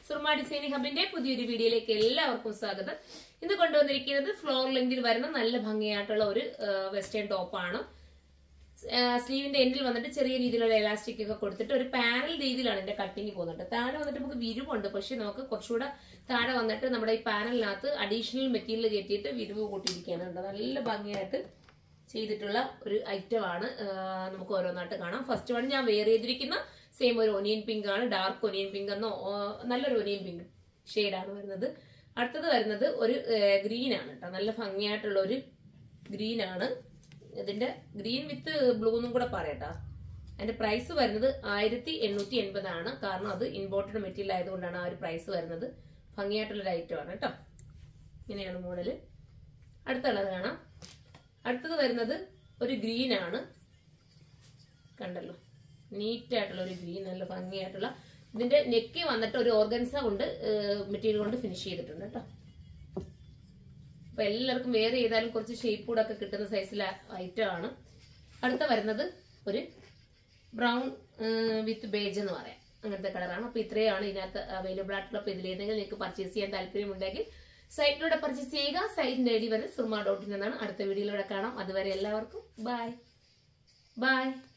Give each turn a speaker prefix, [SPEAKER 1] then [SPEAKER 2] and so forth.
[SPEAKER 1] Soorma designing ഹബിന്റെ പുതിയൊരു വീഡിയോയിലേക്ക് എല്ലാവർക്കും സ്വാഗതം ഇന്ന് കൊണ്ടുവന്നിരിക്കുന്നത് ഫ്ലോർ ലെങ്തിൽ വരുന്ന നല്ല ഭംഗിയായിട്ടുള്ള ഒരു വെസ്റ്റേൺ ടോപ്പാണ് സ്ലീവിന്റെ എൻഡിൽ വന്നിട്ട് ചെറിയ രീതിയിലുള്ള എലാസ്റ്റിക് ഒക്കെ കൊടുത്തിട്ട് ഒരു പാനൽ രീതിയിലാണ് എന്റെ കട്ടിങ് പോകുന്നത് താഴെ വന്നിട്ട് നമുക്ക് വിരിവുണ്ട് പക്ഷെ നമുക്ക് കുറച്ചുകൂടെ താഴെ വന്നിട്ട് നമ്മുടെ ഈ പാനലിനകത്ത് അഡീഷണൽ മെറ്റീരിയൽ കയറ്റിയിട്ട് വിരിവ് കൂട്ടിയിരിക്കുകയാണ് കേട്ടോ. നല്ല ഭംഗിയായിട്ട് ചെയ്തിട്ടുള്ള ഒരു ഐറ്റം ആണ് ആ, നമുക്ക് ഓരോന്നായിട്ട് കാണാം ഫസ്റ്റ് വൺ ഞാൻ വെയർ ചെയ്തിരിക്കുന്ന സെയിം ഒരു ഒനിയൻ പിങ്ക് ആണ് ഡാർക്ക് ഒനിയൻ പിങ്ക് എന്നോ ഓ, നല്ലൊരു ഒനിയൻ പിങ്ക് ഷെയ്ഡാണ് വരുന്നത് അടുത്തത് വരുന്നത് ഒരു ഗ്രീൻ ആണ് കേട്ടോ നല്ല ഭംഗിയായിട്ടുള്ള ഒരു ഗ്രീൻ ആണ് ഇതിന്റെ ഗ്രീൻ വിത്ത് ബ്ലൂ എന്നും കൂടെ പറയട്ടോ അതിന്റെ പ്രൈസ് വരുന്നത് ആയിരത്തി എണ്ണൂറ്റി എൺപതാണ് കാരണം അത് ഇമ്പോർട്ടഡ് മെറ്റീരിയൽ ആയതുകൊണ്ടാണ് ആ ഒരു പ്രൈസ് വരുന്നത് ഭംഗിയായിട്ടുള്ള ഒരു ഐറ്റം ആണ് കേട്ടോ ഇങ്ങനെയാണ് മോഡല് അടുത്ത കളർ കാണാം അടുത്തത് വരുന്നത് ഒരു ഗ്രീൻ ആണ് കണ്ടല്ലോ നീറ്റ് ആയിട്ടുള്ള ഒരു ഗ്രീൻ നല്ല ഭംഗിയായിട്ടുള്ള ഇതിന്റെ നെക്ക് വന്നിട്ട് ഒരു ഓർഗൻസ കൊണ്ട് മെറ്റീരിയൽ കൊണ്ട് ഫിനിഷ് ചെയ്തിട്ടുണ്ട് കേട്ടോ അപ്പൊ എല്ലാവർക്കും വേറെ ചെയ്താലും കുറച്ച് ഷേപ്പ് കൂടെ ഒക്കെ കിട്ടുന്ന സൈസിലെ ഐറ്റം ആണ് അടുത്ത വരുന്നത് ഒരു ബ്രൗൺ വിത്ത് ബേജ് എന്ന് പറയാം അങ്ങനത്തെ കളറാണ് അപ്പൊ ഇത്രയാണ് ഇതിനകത്ത് അവൈലബിൾ ആയിട്ടുള്ള അപ്പൊ ഇതിലേതെങ്കിലും നിങ്ങൾക്ക് പർച്ചേസ് ചെയ്യാൻ താല്പര്യമുണ്ടെങ്കിൽ സൈറ്റിലൂടെ പർച്ചേസ് ചെയ്യുക സൈറ്റിന്റെ ഐ ഡി വരെ സുർമ ഡോട്ട് ഇൻ എന്നാണ് അടുത്ത വീഡിയോയിലൂടെ കാണാം അതുവരെ എല്ലാവർക്കും ബൈ ബൈ